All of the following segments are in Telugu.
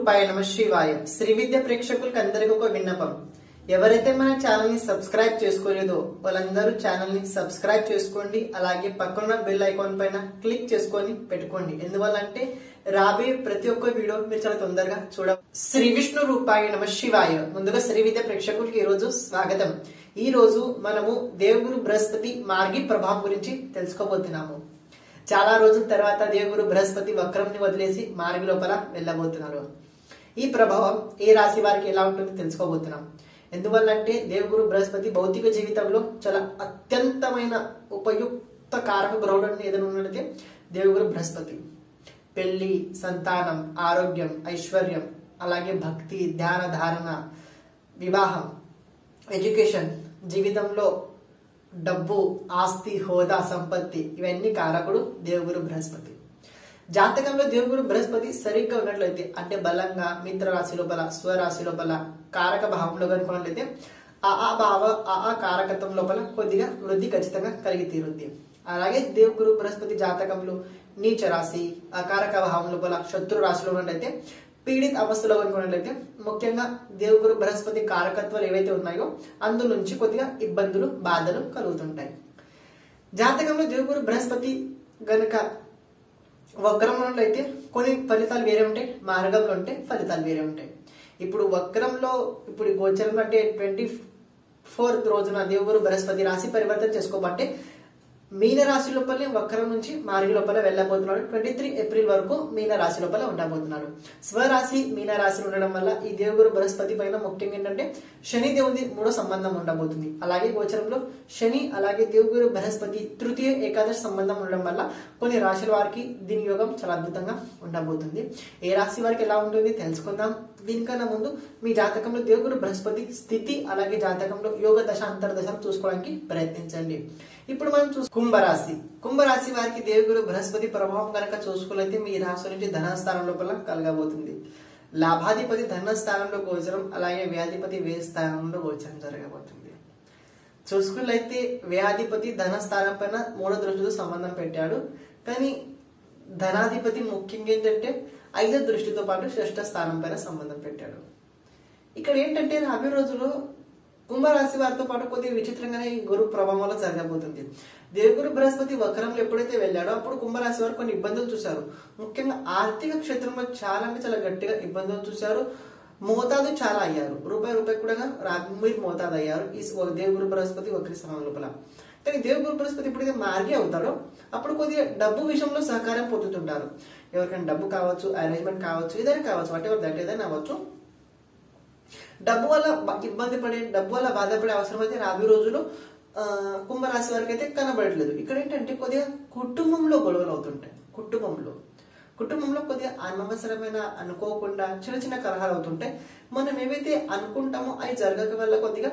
రూపాయ నమ శివాయ శ్రీ విద్య ప్రేక్షకులకు అందరికీ ఒక విన్నపం ఎవరైతే మన ఛానల్ ని సబ్స్క్రైబ్ చేసుకోలేదో వాళ్ళందరూ ఛానల్ ని సబ్స్క్రైబ్ చేసుకోండి అలాగే పక్కన బెల్ ఐకాన్ పైన క్లిక్ చేసుకొని పెట్టుకోండి ఎందువల్ల అంటే రాబోయే ప్రతి ఒక్క వీడియో మీరు చాలా తొందరగా చూడ శ్రీ విష్ణు రూపాయ నమ శివాయ ముందుగా శ్రీ విద్య ప్రేక్షకులకి ఈ రోజు స్వాగతం ఈ రోజు మనము దేవుగురు బృహస్పతి మార్గి ప్రభావం గురించి తెలుసుకోబోతున్నాము చాలా రోజుల తర్వాత దేవుడు బృహస్పతి వక్రంని వదిలేసి మార్గి లోపల వెళ్ళబోతున్నారు ఈ ప్రభావం ఏ రాశి వారికి ఎలా ఉంటుందో తెలుసుకోబోతున్నాం ఎందువల్లంటే దేవుడు బృహస్పతి భౌతిక జీవితంలో చాలా అత్యంతమైన ఉపయుక్త కారక గ్రహుడు ఏదైనా ఉన్నట్లయితే దేవుడు బృహస్పతి పెళ్లి సంతానం ఆరోగ్యం ఐశ్వర్యం అలాగే భక్తి ధ్యాన ధారణ వివాహం ఎడ్యుకేషన్ జీవితంలో డబ్బు ఆస్తి హోదా సంపత్తి ఇవన్నీ కారకుడు దేవుగురు బృహస్పతి జాతకంలో దేవుగురు బృహస్పతి సరిగ్గా ఉన్నట్లయితే అంటే బలంగా మిత్ర రాశి లోపల స్వరాశి లోపల కారక భావంలో కనుకున్నట్లయితే ఆ ఆ భావ ఆ ఆ కారకత్వం లోపల కొద్దిగా వృద్ధి ఖచ్చితంగా కలిగి తీరుద్ది అలాగే దేవుగురు బృహస్పతి జాతకంలో నీచ రాశి ఆ కారక భావం లోపల శత్రు రాశిలో ఉన్నట్లయితే పీడిత అవస్థలో కనుకున్నట్లయితే ముఖ్యంగా దేవుగురు బృహస్పతి కారకత్వాలు ఏవైతే ఉన్నాయో అందు నుంచి కొద్దిగా ఇబ్బందులు బాధలు కలుగుతుంటాయి జాతకంలో దేవుగురు బృహస్పతి గనక వక్రంలో అయితే కొన్ని ఫలితాలు వేరే ఉంటాయి మార్గంలో ఉంటే ఫలితాలు వేరే ఉంటాయి ఇప్పుడు వక్రంలో ఇప్పుడు ఈ గోచరంలో అంటే ట్వంటీ ఫోర్త్ రోజున దేవుగురు బృహస్పతి రాశి పరివర్తన చేసుకోబట్టే మీన రాశి లోపలే వక్రం నుంచి మార్గి లోపల వెళ్ళబోతున్నాడు ట్వంటీ త్రీ ఏప్రిల్ వరకు మీన రాశి లోపల ఉండబోతున్నాడు స్వరాశి మీన రాశి ఉండడం వల్ల ఈ దేవుగురు బృహస్పతి పైన ముఖ్యంగా ఏంటంటే శని దేవుడి మూడో సంబంధం ఉండబోతుంది అలాగే గోచరంలో శని అలాగే దేవుగురు బృహస్పతి తృతీయ ఏకాదశి సంబంధం ఉండడం వల్ల కొన్ని రాశుల వారికి దీని యోగం చాలా అద్భుతంగా ఉండబోతుంది ఏ రాశి వారికి ఎలా ఉంటుంది తెలుసుకుందాం దీనికన్నా ముందు మీ జాతకంలో దేవుగురు బృహస్పతి స్థితి అలాగే జాతకంలో యోగ దశ అంతర్దశను చూసుకోవడానికి ప్రయత్నించండి ఇప్పుడు మనం చూసు కుంభరాశి కుంభరాశి వారికి దేవుగురు బృహస్పతి ప్రభావం కనుక చూసుకున్నైతే మీ రాశి నుంచి ధనస్థానం లోపల కలగబోతుంది లాభాధిపతి ధనస్థానంలో గోచరం అలాగే వ్యాధిపతి వ్యయ స్థానంలో గోచరం జరగబోతుంది చూసుకున్నట్లయితే వ్యాధిపతి ధనస్థానం పైన మూడో దృష్టితో సంబంధం పెట్టాడు కానీ ధనాధిపతి ముఖ్యంగా ఏంటంటే ఐదో దృష్టితో పాటు షష్ఠ స్థానం పైన సంబంధం పెట్టాడు ఇక్కడ ఏంటంటే రాబోయే రోజుల్లో కుంభరాశి వారితో పాటు కొద్దిగా విచిత్రంగానే ఈ గురు ప్రభావంలో జరగబోతుంది దేవుగురు బృహస్పతి వక్రంలో ఎప్పుడైతే వెళ్ళాడో అప్పుడు కుంభరాశి వారు కొన్ని ఇబ్బందులు చూశారు ముఖ్యంగా ఆర్థిక క్షేత్రంలో చాలా అంటే చాలా గట్టిగా ఇబ్బందులు చూశారు మోతాదు చాలా అయ్యారు రూపాయి రూపాయి కూడా మీరు మోతాదు అయ్యారు ఈ దేవుగురు బృహస్పతి వక్రి సమయం లోపల కానీ దేవుగురు బృహస్పతి ఎప్పుడైతే మార్గి అవుతారో అప్పుడు కొద్దిగా డబ్బు విషయంలో సహకారం పొందుతుంటారు ఎవరికైనా డబ్బు కావచ్చు అరేంజ్మెంట్ కావచ్చు ఏదైనా కావచ్చు వాట్ ఎవర్ దట్ ఏదైనా అవ్వచ్చు డబ్బు వల్ల బ- ఇబ్బంది పడే డబ్బు వల్ల బాధపడే అవసరం అయితే రాబోయే రోజులు ఆ, కుంభరాశి వారికి అయితే కనబడట్లేదు ఇక్కడ ఏంటంటే కొద్దిగా కుటుంబంలో గొడవలు అవుతుంటాయి కుటుంబంలో కుటుంబంలో కొద్దిగా అనవసరమైన అనుకోకుండా చిన్న చిన్న కలహాలు అవుతుంటాయి మనం ఏవైతే అనుకుంటామో అవి జరగక వల్ల కొద్దిగా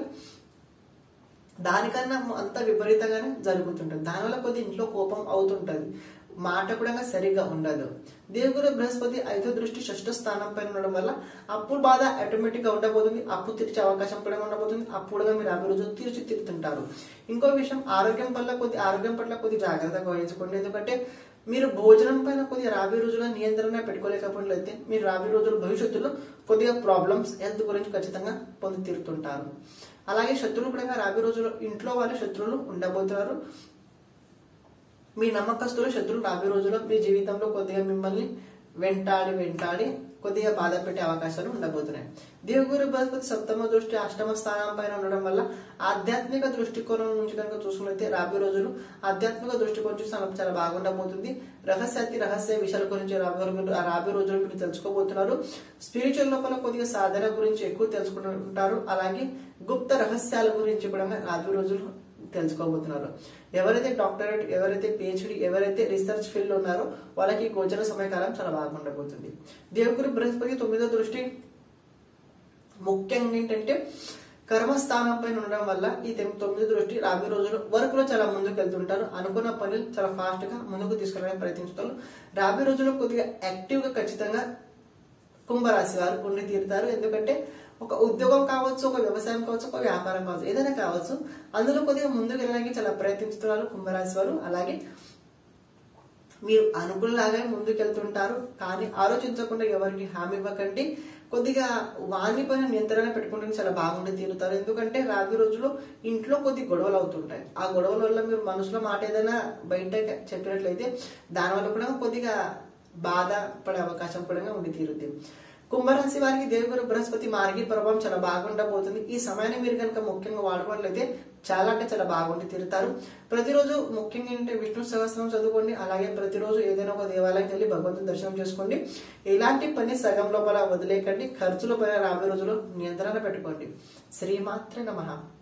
దానికన్నా అంత విపరీతంగానే జరుగుతుంటుంది దానివల్ల కొద్ది ఇంట్లో కోపం అవుతుంటది మాట కూడా సరిగ్గా ఉండదు దేవుగురు బృహస్పతి ఐదో దృష్టి షష్ఠ స్థానం పైన ఉండడం వల్ల అప్పుడు బాధ ఆటోమేటిక్ గా ఉండబోతుంది అప్పు తీర్చే అవకాశం కూడా ఉండబోతుంది అప్పుడుగా మీరు అభివృద్ధి తీర్చి తిరుగుతుంటారు ఇంకో విషయం ఆరోగ్యం పట్ల కొద్ది ఆరోగ్యం పట్ల కొద్ది జాగ్రత్తగా వహించుకోండి ఎందుకంటే మీరు భోజనం పైన కొద్దిగా రాబోయే రోజుల్లో నియంత్రణ పెట్టుకోలేకపోయినట్లయితే మీరు రాబోయే రోజుల భవిష్యత్తులో కొద్దిగా ప్రాబ్లమ్స్ హెల్త్ గురించి ఖచ్చితంగా పొంది తీరుతుంటారు అలాగే శత్రువులు కూడా రాబోయే రోజుల్లో ఇంట్లో వాళ్ళు శత్రువులు ఉండబోతున్నారు మీ నమ్మకస్తులు శత్రువులు రాబోయే రోజుల్లో మీ జీవితంలో కొద్దిగా మిమ్మల్ని వెంటాడి వెంటాడి కొద్దిగా బాధ పెట్టే అవకాశాలు ఉండబోతున్నాయి దేవుగురు బృహస్పతి సప్తమ దృష్టి అష్టమ స్థానం పైన ఉండడం వల్ల ఆధ్యాత్మిక దృష్టికోణం నుంచి కనుక చూసుకున్నైతే రాబోయే రోజులు ఆధ్యాత్మిక దృష్టికోణం చూసి మనకు చాలా బాగుండబోతుంది రహస్యాతి రహస్య విషయాల గురించి రాబోయే రోజులు- రాబోయే రోజులు మీరు తెలుసుకోబోతున్నారు స్పిరిచువల్ లోపల కొద్దిగా సాధన గురించి ఎక్కువ తెలుసుకుంటుంటారు అలాగే గుప్త రహస్యాల గురించి కూడా రాబోయే రోజులు తెలుసుకోబోతున్నారు ఎవరైతే డాక్టరేట్ ఎవరైతే పిహెచ్డి ఎవరైతే రీసెర్చ్ ఫీల్డ్ ఉన్నారో వాళ్ళకి ఈ గోచర సమయకాలం చాలా బాగుండబోతుంది దేవుగురు బృహస్పతి తొమ్మిదో దృష్టి ముఖ్యంగా ఏంటంటే కర్మస్థానం పైన ఉండడం వల్ల ఈ తెమ్- తొమ్మిది దృష్టి రాబోయే రోజులు వర్క్ లో చాలా ముందుకు వెళ్తుంటారు అనుకున్న పనులు చాలా ఫాస్ట్ గా ముందుకు తీసుకెళ్ళడానికి ప్రయత్నిస్తారు రాబోయే రోజుల్లో కొద్దిగా యాక్టివ్ గా ఖచ్చితంగా కుంభరాశి వారు ఉండి తీరుతారు ఎందుకంటే ఒక ఉద్యోగం కావచ్చు ఒక వ్యవసాయం కావచ్చు ఒక వ్యాపారం కావచ్చు ఏదైనా కావచ్చు అందులో కొద్దిగా ముందుకు వెళ్ళడానికి చాలా ప్రయత్నిస్తున్నారు కుంభరాశి వారు అలాగే మీరు అనుకున్నలాగా ముందుకెళ్తుంటారు కానీ ఆలోచించకుండా ఎవరికి హామీ ఇవ్వకండి కొద్దిగా వాణి పైన నియంత్రణ పెట్టుకుంటే చాలా బాగుండి తీరుతారు ఎందుకంటే రాబోయే రోజుల్లో ఇంట్లో కొద్ది గొడవలు అవుతుంటాయి ఆ గొడవల వల్ల మీరు మనసులో మాట ఏదైనా బయట చెప్పినట్లయితే దానివల్ల కూడా కొద్దిగా బాధ పడే అవకాశం కూడా ఉండి తీరుద్ది కుంభరాశి వారికి దేవుడు బృహస్పతి మార్గి ప్రభావం చాలా బాగుండబోతుంది ఈ సమయాన్ని మీరు కనుక ముఖ్యంగా వాడుకున్నట్లయితే చాలా అంటే చాలా బాగుండి తీరుతారు ప్రతిరోజు ముఖ్యంగా ఏంటంటే విష్ణు సహస్రం చదువుకోండి అలాగే ప్రతిరోజు ఏదైనా ఒక దేవాలయానికి వెళ్ళి భగవంతుని దర్శనం చేసుకోండి ఇలాంటి పని సగం లోపల వదిలేకండి ఖర్చుల పైన రాబోయే రోజుల్లో నియంత్రణ పెట్టుకోండి శ్రీమాత్రే నమః